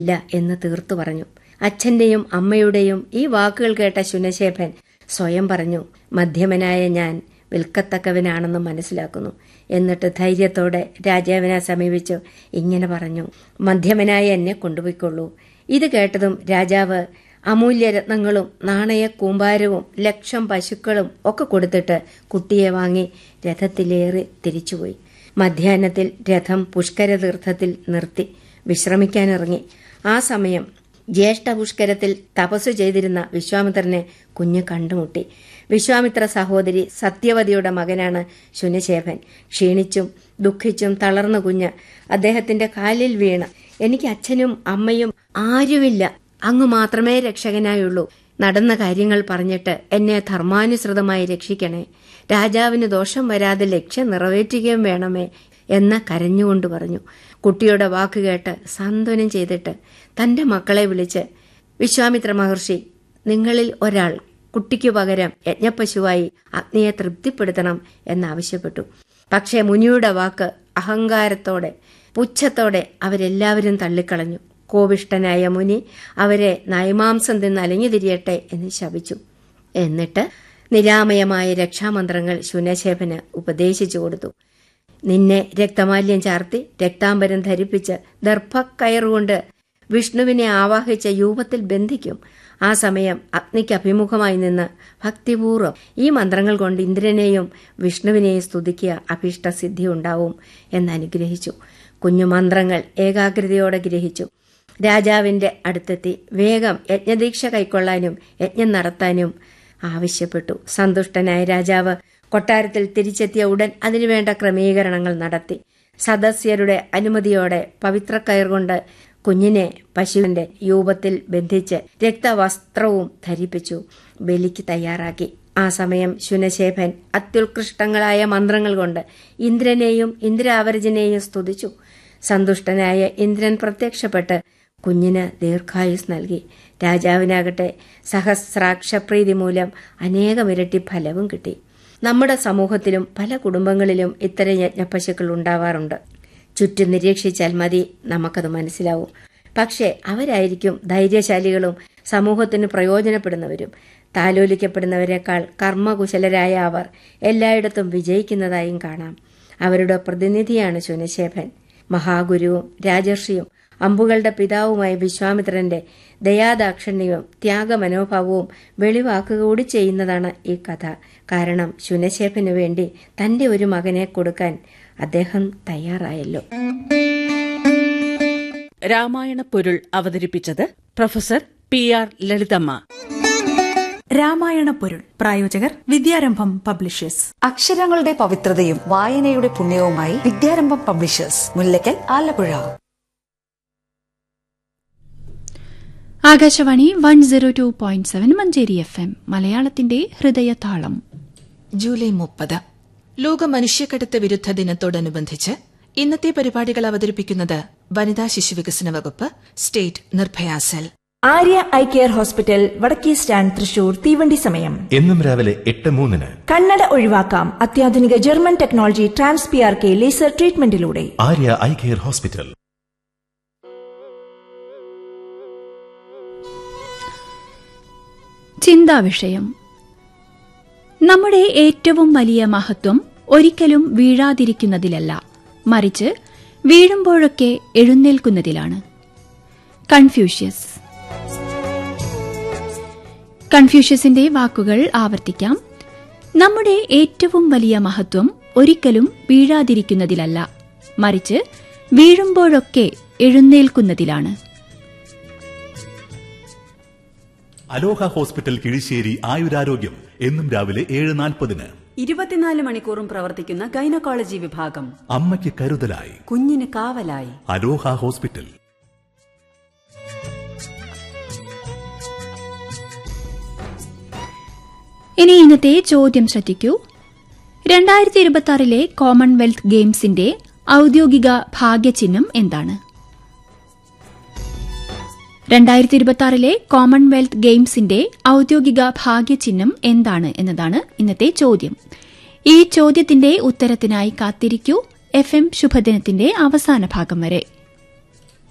ഇല്ല എന്ന് തീർത്തു പറഞ്ഞു അച്ഛന്റെയും അമ്മയുടെയും ഈ വാക്കുകൾ കേട്ട ശുനശേഖൻ സ്വയം പറഞ്ഞു മധ്യമനായ ഞാൻ വിൽക്കത്തക്കവനാണെന്ന് മനസ്സിലാക്കുന്നു എന്നിട്ട് ധൈര്യത്തോടെ രാജാവിനെ സമീപിച്ചു ഇങ്ങനെ പറഞ്ഞു മധ്യമനായ എന്നെ കൊണ്ടുപോയിക്കൊള്ളൂ ഇത് കേട്ടതും രാജാവ് അമൂല്യ രത്നങ്ങളും നാണയ കൂമ്പാരവും ലക്ഷം പശുക്കളും ഒക്കെ കൊടുത്തിട്ട് കുട്ടിയെ വാങ്ങി രഥത്തിലേറി തിരിച്ചുപോയി മധ്യാഹ്നത്തിൽ രഥം പുഷ്കര തീർത്ഥത്തിൽ നിർത്തി വിശ്രമിക്കാനിറങ്ങി ആ സമയം ജ്യേഷ്ഠ പുഷ്കരത്തിൽ തപസ് ചെയ്തിരുന്ന വിശ്വാമിത്രനെ കുഞ്ഞ് കണ്ടുമുട്ടി വിശ്വാമിത്ര സഹോദരി സത്യവതിയുടെ മകനാണ് ശുനശേഖൻ ക്ഷീണിച്ചും ദുഃഖിച്ചും തളർന്ന കുഞ്ഞ് അദ്ദേഹത്തിന്റെ കാലിൽ വീണ് എനിക്ക് അച്ഛനും അമ്മയും ആരുമില്ല അങ്ങ് മാത്രമേ രക്ഷകനായുള്ളൂ നടന്ന കാര്യങ്ങൾ പറഞ്ഞിട്ട് എന്നെ ധർമാനുസൃതമായി രക്ഷിക്കണേ രാജാവിന് ദോഷം വരാതെ ലക്ഷ്യം നിറവേറ്റുകയും വേണമേ എന്ന് കരഞ്ഞുകൊണ്ട് പറഞ്ഞു കുട്ടിയുടെ വാക്ക് കേട്ട് സാന്ത്വനം ചെയ്തിട്ട് തന്റെ മക്കളെ വിളിച്ച് വിശ്വാമിത്ര മഹർഷി നിങ്ങളിൽ ഒരാൾ കുട്ടിക്കു പകരം യജ്ഞപശുവായി അഗ്നിയെ തൃപ്തിപ്പെടുത്തണം എന്നാവശ്യപ്പെട്ടു പക്ഷേ മുനിയുടെ വാക്ക് അഹങ്കാരത്തോടെ പുച്ഛത്തോടെ അവരെല്ലാവരും തള്ളിക്കളഞ്ഞു കോപിഷ്ടനായ മുനി അവരെ നയമാംസം തിന്ന് അലഞ്ഞു തിരിയട്ടെ എന്ന് ശപിച്ചു എന്നിട്ട് നിരാമയമായ രക്ഷാമന്ത്രങ്ങൾ ശുനശേഖന് ഉപദേശിച്ചു കൊടുത്തു നിന്നെ രക്തമാല്യം ചാർത്തി രക്താംബരം ധരിപ്പിച്ച് ദർഭക്കയറുകൊണ്ട് വിഷ്ണുവിനെ ആവാഹിച്ച യൂപത്തിൽ ബന്ധിക്കും ആ സമയം അഗ്നിക്ക് അഭിമുഖമായി നിന്ന് ഭക്തിപൂർവ്വം ഈ മന്ത്രങ്ങൾ കൊണ്ട് ഇന്ദ്രനെയും വിഷ്ണുവിനെയും സ്തുതിക്കുക അഭീഷ്ടസിദ്ധി ഉണ്ടാവും എന്ന് അനുഗ്രഹിച്ചു കുഞ്ഞു മന്ത്രങ്ങൾ ഏകാഗ്രതയോടെ ഗ്രഹിച്ചു രാജാവിന്റെ അടുത്തെത്തി വേഗം യജ്ഞദീക്ഷ കൈക്കൊള്ളാനും യജ്ഞം നടത്താനും ആവശ്യപ്പെട്ടു സന്തുഷ്ടനായ രാജാവ് കൊട്ടാരത്തിൽ തിരിച്ചെത്തിയ ഉടൻ അതിനുവേണ്ട ക്രമീകരണങ്ങൾ നടത്തി സദസ്യരുടെ അനുമതിയോടെ പവിത്രക്കയർ കൊണ്ട് കുഞ്ഞിനെ പശുവിന്റെ യൂപത്തിൽ ബന്ധിച്ച് രക്തവസ്ത്രവും ധരിപ്പിച്ചു ബലിക്ക് തയ്യാറാക്കി ആ സമയം ശുനശേഖൻ അത്യുത്കൃഷ്ടങ്ങളായ മന്ത്രങ്ങൾ കൊണ്ട് ഇന്ദ്രനെയും ഇന്ദ്രാവരജനെയും സ്തുതിച്ചു സന്തുഷ്ടനായ ഇന്ദ്രൻ പ്രത്യക്ഷപ്പെട്ട് കുഞ്ഞിന് ദീർഘായുസ് നൽകി രാജാവിനാകട്ടെ സഹസ്രാക്ഷപ്രീതി മൂലം അനേകമിരട്ടി ഫലവും കിട്ടി നമ്മുടെ സമൂഹത്തിലും പല കുടുംബങ്ങളിലും ഇത്തരം യജ്ഞപശുക്കൾ ഉണ്ടാവാറുണ്ട് ചുറ്റും നിരീക്ഷിച്ചാൽ മതി നമുക്കത് മനസ്സിലാവും പക്ഷേ അവരായിരിക്കും ധൈര്യശാലികളും സമൂഹത്തിന് പ്രയോജനപ്പെടുന്നവരും താലോലിക്കപ്പെടുന്നവരെക്കാൾ കർമ്മകുശലരായ അവർ എല്ലായിടത്തും വിജയിക്കുന്നതായും കാണാം അവരുടെ പ്രതിനിധിയാണ് ശുനശേഖൻ മഹാഗുരുവും രാജർഷിയും അമ്പുകളുടെ പിതാവുമായ വിശ്വാമിത്രന്റെ ദയാദാക്ഷിണ്യവും ത്യാഗമനോഭാവവും വെളിവാക്കുക കൂടി ചെയ്യുന്നതാണ് ഈ കഥ കാരണം ശുനശേഖന് വേണ്ടി തന്റെ ഒരു മകനെ കൊടുക്കാൻ അദ്ദേഹം തയ്യാറായല്ലോ രാമായണ പൊരുൾ അവതരിപ്പിച്ചത് professor P R Lalithamma Ramayana പൊരുൾ പ്രായോജകർ വിദ്യാരംഭം പബ്ലിഷേഴ്സ് അക്ഷരങ്ങളുടെ പവിത്രതയും വായനയുടെ പുണ്യവുമായി Vidyarambham publishers Mullakkal Alappuzha Akashvani one zero two point seven Manjeri F M മലയാളത്തിന്റെ ഹൃദയതാളം ജൂലൈ മുപ്പത് ലോക മനുഷ്യക്കടത്ത് വിരുദ്ധ ദിനത്തോടനുബന്ധിച്ച് ഇന്നത്തെ പരിപാടികൾ അവതരിപ്പിക്കുന്നത് വനിതാ ശിശുവികസന വകുപ്പ് state Nirbhaya cell Arya eye care hospital വടക്കേ സ്റ്റാൻഡ് തൃശൂർ തീവണ്ടി സമയം എന്നും രാവിലെ എട്ട് മൂന്നിന് കണ്ണട ഒഴിവാക്കാം അത്യാധുനിക German technology trans P R K laser ട്രീറ്റ്മെന്റിലൂടെ ആര്യ ഐ കെയർ ഹോസ്പിറ്റൽ ചിന്താവിഷയം നമ്മുടെ ഏറ്റവും വലിയ മഹത്വം ഒരിക്കലും വീഴാതിരിക്കുന്നതിലല്ല മറിച്ച് വീഴുമ്പോഴൊക്കെ എഴുന്നേൽക്കുന്നതിലാണ് കൺഫ്യൂഷ്യസ് കൺഫ്യൂഷ്യസിന്റെ വാക്കുകൾ ആവർത്തിക്കാം നമ്മുടെ ഏറ്റവും വലിയ മഹത്വം ഒരിക്കലും വീഴാതിരിക്കുന്നതിലല്ല മറിച്ച് വീഴുമ്പോഴൊക്കെ എഴുന്നേൽക്കുന്നതിലാണ് അലോഹ ഹോസ്പിറ്റൽ കിഴിശ്ശേരി ആയുരാരോഗ്യം എന്നും രാവിലെ ഏഴ് നാൽപ്പതിന് ഇരുപത്തിനാല് മണിക്കൂറും പ്രവർത്തിക്കുന്ന ഗൈനക്കോളജി വിഭാഗം അമ്മയ്ക്ക് കരുതലായി കുഞ്ഞിന് കാവലായി അലോഹ ഹോസ്പിറ്റൽ ഇനി ഇന്നത്തെ ചോദ്യം ശ്രദ്ധിക്കൂ രണ്ടായിരത്തി ഇരുപത്തി ആറിലെ കോമൺവെൽത്ത് ഗെയിംസിന്റെ ഔദ്യോഗിക ഭാഗ്യചിഹ്നം എന്താണ് രണ്ടായിരത്തി ഇരുപത്തി ആറിലെ കോമൺവെൽത്ത് ഗെയിംസിന്റെ ഔദ്യോഗിക ഭാഗ്യചിഹ്നം എന്താണ് എന്നതാണ് ഇന്നത്തെ ചോദ്യം ഈ ചോദ്യത്തിന്റെ ഉത്തരത്തിനായി കാത്തിരിക്കൂ എഫ് എം ശുഭദിനത്തിന്റെ അവസാന ഭാഗം വരെ